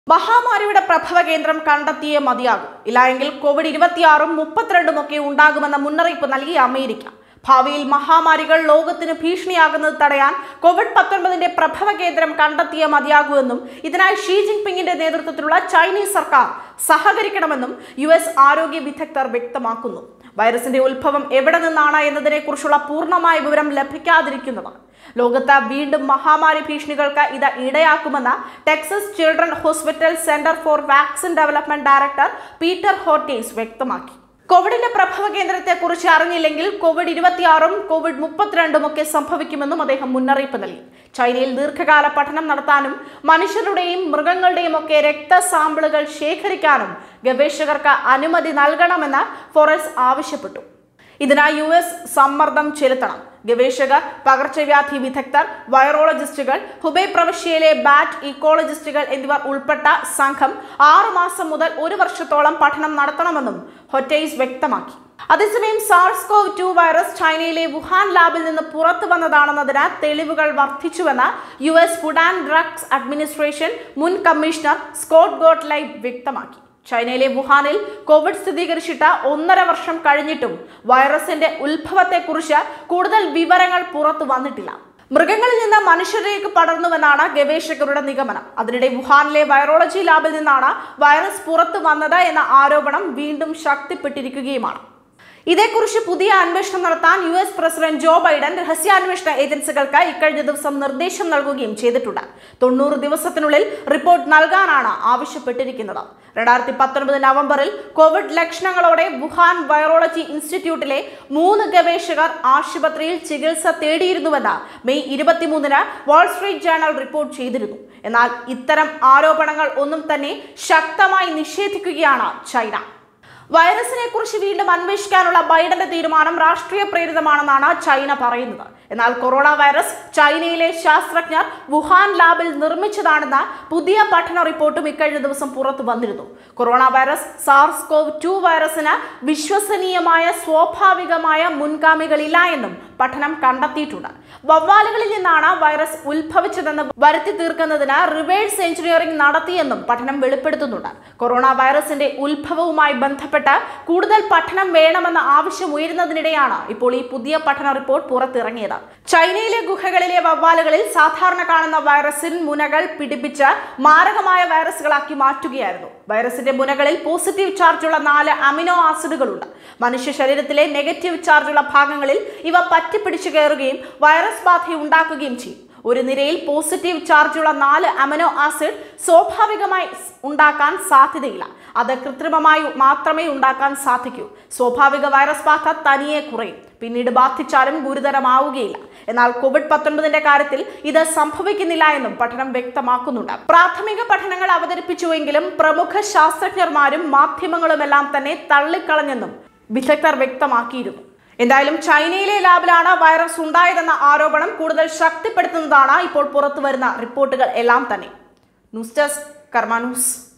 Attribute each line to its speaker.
Speaker 1: മഹാമാരിയുടെ പ്രഭവ കേന്ദ്രം കണ്ടെത്തിയേ മതിയാകും ഇല്ലായെങ്കിൽ കോവിഡ് ഇരുപത്തിയാറും മുപ്പത്തിരണ്ടും ഒക്കെ ഉണ്ടാകുമെന്ന മുന്നറിയിപ്പ് നൽകിയ അമേരിക്ക ഭാവിയിൽ മഹാമാരികൾ ലോകത്തിന് ഭീഷണിയാകുന്നത് തടയാൻ കോവിഡ് പത്തൊൻപതിന്റെ പ്രഭവ കേന്ദ്രം കണ്ടെത്തിയേ മതിയാകൂ ഇതിനായി ഷീ ജിൻപിങ്ങിന്റെ നേതൃത്വത്തിലുള്ള ചൈനീസ് സർക്കാർ സഹകരിക്കണമെന്നും യു എസ് ആരോഗ്യ വിദഗ്ധർ വ്യക്തമാക്കുന്നു വൈറസിന്റെ ഉത്ഭവം എവിടെ നിന്നാണ് എന്നതിനെക്കുറിച്ചുള്ള പൂർണ്ണമായ വിവരം ലഭിക്കാതിരിക്കുന്നതാണ് ലോകത്ത് വീണ്ടും മഹാമാരി ഭീഷണികൾക്ക് ഇത് ഇടയാക്കുമെന്ന് Texas children hospital centre for vaccine development director Peter Hotez വ്യക്തമാക്കി കോവിഡിന്റെ പ്രഭവ കേന്ദ്രത്തെ കുറിച്ച് അറിഞ്ഞില്ലെങ്കിൽ കോവിഡ് ഇരുപത്തിയാറും കോവിഡ് മുപ്പത്തിരണ്ടും ഒക്കെ സംഭവിക്കുമെന്നും അദ്ദേഹം മുന്നറിയിപ്പ് നൽകി ചൈനയിൽ ദീർഘകാല പഠനം നടത്താനും മനുഷ്യരുടെയും മൃഗങ്ങളുടെയും ഒക്കെ രക്തസാമ്പിളുകൾ ശേഖരിക്കാനും ഗവേഷകർക്ക് അനുമതി നൽകണമെന്ന് ഫോറസ് ആവശ്യപ്പെട്ടു ഇതിനായി യു എസ് സമ്മർദ്ദം ചെലുത്തണം ഗവേഷകർ പകർച്ചവ്യാധി വിദഗ്ധർ വൈറോളജിസ്റ്റുകൾ ഹുബൈ പ്രവിശ്യയിലെ ബാറ്റ് ഇക്കോളജിസ്റ്റുകൾ എന്നിവർ ഉൾപ്പെട്ട സംഘം ആറു മാസം മുതൽ ഒരു വർഷത്തോളം പഠനം നടത്തണമെന്നും ഹൊറ്റൈസ് വ്യക്തമാക്കി അതേസമയം സാർസ് കോവ് ടു വൈറസ് ചൈനയിലെ വുഹാൻ ലാബിൽ നിന്ന് പുറത്തു വന്നതാണെന്നതിന് തെളിവുകൾ വർദ്ധിച്ചുവെന്ന് U S food and drugs administration മുൻ കമ്മീഷണർ സ്കോട്ട് ഗോട്ട്ലൈ വ്യക്തമാക്കി ചൈനയിലെ വുഹാനിൽ കോവിഡ് സ്ഥിരീകരിച്ചിട്ട് ഒന്നര വർഷം കഴിഞ്ഞിട്ടും വൈറസിന്റെ ഉത്ഭവത്തെക്കുറിച്ച് കൂടുതൽ വിവരങ്ങൾ പുറത്തു വന്നിട്ടില്ല മൃഗങ്ങളിൽ നിന്ന് മനുഷ്യരിലേക്ക് പടർന്നുവെന്നാണ് ഗവേഷകരുടെ നിഗമനം അതിനിടെ വുഹാനിലെ വൈറോളജി ലാബിൽ നിന്നാണ് വൈറസ് പുറത്തു വന്നത് എന്ന ആരോപണം വീണ്ടും ശക്തിപ്പെട്ടിരിക്കുകയുമാണ് ഇതേക്കുറിച്ച് പുതിയ അന്വേഷണം നടത്താൻ U S president Joe Biden രഹസ്യാന്വേഷണ ഏജൻസികൾക്ക് ഇക്കഴിഞ്ഞ ദിവസം നിർദ്ദേശം നൽകുകയും ചെയ്തിട്ടുണ്ട് തൊണ്ണൂറ് ദിവസത്തിനുള്ളിൽ റിപ്പോർട്ട് നൽകാനാണ് ആവശ്യപ്പെട്ടിരിക്കുന്നത് രണ്ടായിരത്തി പത്തൊൻപത് നവംബറിൽ കോവിഡ് ലക്ഷണങ്ങളോടെ വുഹാൻ വൈറോളജി ഇൻസ്റ്റിറ്റ്യൂട്ടിലെ മൂന്ന് ഗവേഷകർ ആശുപത്രിയിൽ ചികിത്സ തേടിയിരുന്നുവെന്ന് മെയ് ഇരുപത്തിമൂന്നിന് വാൾസ്ട്രീറ്റ് ജേണൽ റിപ്പോർട്ട് ചെയ്തിരുന്നു എന്നാൽ ഇത്തരം ആരോപണങ്ങൾ ഒന്നും തന്നെ ശക്തമായി നിഷേധിക്കുകയാണ് ചൈന വൈറസിനെ കുറിച്ച് വീണ്ടും അന്വേഷിക്കാനുള്ള ബൈഡന്റെ തീരുമാനം രാഷ്ട്രീയ പ്രേരിതമാണെന്നാണ് ചൈന പറയുന്നത് എന്നാൽ കൊറോണ വൈറസ് ചൈനയിലെ ശാസ്ത്രജ്ഞർ വുഹാൻ ലാബിൽ നിർമ്മിച്ചതാണെന്ന പുതിയ പഠന റിപ്പോർട്ടും ഇക്കഴിഞ്ഞ ദിവസം പുറത്തു വന്നിരുന്നു corona virus SARS CoV two വൈറസിന് വിശ്വസനീയമായ സ്വാഭാവികമായ മുൻഗാമികളില്ല എന്നും പഠനം കണ്ടെത്തിയിട്ടുണ്ട് വവ്വാലുകളിൽ നിന്നാണ് വൈറസ് ഉത്ഭവിച്ചതെന്ന് വരുത്തി തീർക്കുന്നതിന് റിവേഴ്സ് എഞ്ചിനീയറിംഗ് നടത്തിയെന്നും പഠനം വെളിപ്പെടുത്തുന്നുണ്ട് കൊറോണ വൈറസിന്റെ ഉത്ഭവവുമായി ബന്ധപ്പെട്ട് കൂടുതൽ പഠനം വേണമെന്ന ആവശ്യം ഉയരുന്നതിനിടെയാണ് ഇപ്പോൾ ഈ പുതിയ പഠന റിപ്പോർട്ട് പുറത്തിറങ്ങിയത് ചൈനയിലെ ഗുഹകളിലെ വവ്വാലുകളിൽ സാധാരണ കാണുന്ന വൈറസിൻ മുനകൾ പിടിപ്പിച്ച് മാരകമായ വൈറസുകളാക്കി മാറ്റുകയായിരുന്നു വൈറസിന്റെ മുനകളിൽ പോസിറ്റീവ് ചാർജുള്ള നാല് അമിനോ ആസിഡുകളുണ്ട് മനുഷ്യ ശരീരത്തിലെ നെഗറ്റീവ് ചാർജുള്ള ഭാഗങ്ങളിൽ ഇവ പറ്റിപ്പിടിച്ചു കയറുകയും വൈറസ് ബാധ ഉണ്ടാക്കുകയും ചെയ്യും ഒരു നിരയിൽ പോസിറ്റീവ് ചാർജുള്ള നാല് അമിനോ ആസിഡ് സ്വാഭാവികമായി ഉണ്ടാക്കാൻ സാധ്യതയില്ല അത് കൃത്രിമമായി മാത്രമേ ഉണ്ടാക്കാൻ സാധിക്കൂ സ്വാഭാവിക വൈറസ് ബാധ തനിയെ കുറയും പിന്നീട് ബാധിച്ചാലും ഗുരുതരമാവുകയില്ല എന്നാൽ കോവിഡ് പത്തൊൻപതിന്റെ കാര്യത്തിൽ ഇത് സംഭവിക്കുന്നില്ല എന്നും പഠനം വ്യക്തമാക്കുന്നുണ്ട് പ്രാഥമിക പഠനങ്ങൾ അവതരിപ്പിച്ചുവെങ്കിലും പ്രമുഖ ശാസ്ത്രജ്ഞന്മാരും മാധ്യമങ്ങളുമെല്ലാം തന്നെ തള്ളിക്കളഞ്ഞെന്നും വിദഗ്ധർ വ്യക്തമാക്കിയിരുന്നു എന്തായാലും ചൈനയിലെ ലാബിലാണ് വൈറസ് ഉണ്ടായതെന്ന ആരോപണം കൂടുതൽ ശക്തിപ്പെടുത്തുന്നതാണ് ഇപ്പോൾ പുറത്തുവരുന്ന റിപ്പോർട്ടുകൾ എല്ലാം തന്നെ ന്യൂസ് ഡെസ്ക് കർമ്മ ന്യൂസ്